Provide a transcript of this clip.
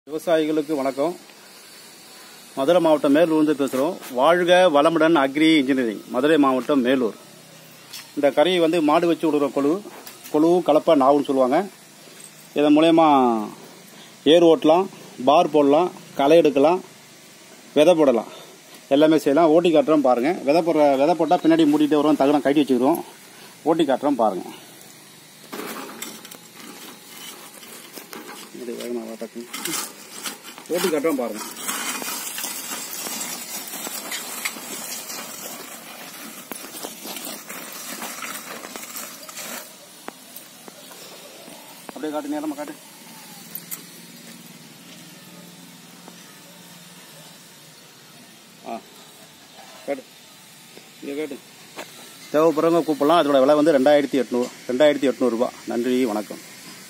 விவசாயிகளுக்கு வணக்கம் மதுரை மாவட்டம் மேலூர்ந்து பேசுகிறோம் வாழ்க வளமுடன் அக்ரி இன்ஜினியரிங் மதுரை மாவட்டம் மேலூர் இந்த கறியை வந்து மாடு வச்சு விடுற கொழு கொழு கலப்பை நாவுன்னு சொல்லுவாங்க இதன் மூலயமா ஏர் ஓட்டலாம் பார் போடலாம் களை எடுக்கலாம் விதை போடலாம் எல்லாமே செய்யலாம் ஓட்டி காட்டுறோம் பாருங்கள் விதை போடுற விதை போட்டால் பின்னாடி மூடிட்டு வரும் தகுனம் கட்டி வச்சுக்கிறோம் ஓட்டி காட்டுறோம் பாருங்கள் இது வேகமா வா டக்குனு. ஓட்டி காட்டுறோம் பாருங்க அப்படியே காட்டு நேரமா காட்டு ஆ காட்டு இங்கே காட்டு தேவைப்படுறவங்க கூப்பிடலாம் அதோட விலை வந்து ரெண்டாயிரத்தி எட்நூறு ரெண்டாயிரத்தி எட்நூறுபா நன்றி வணக்கம்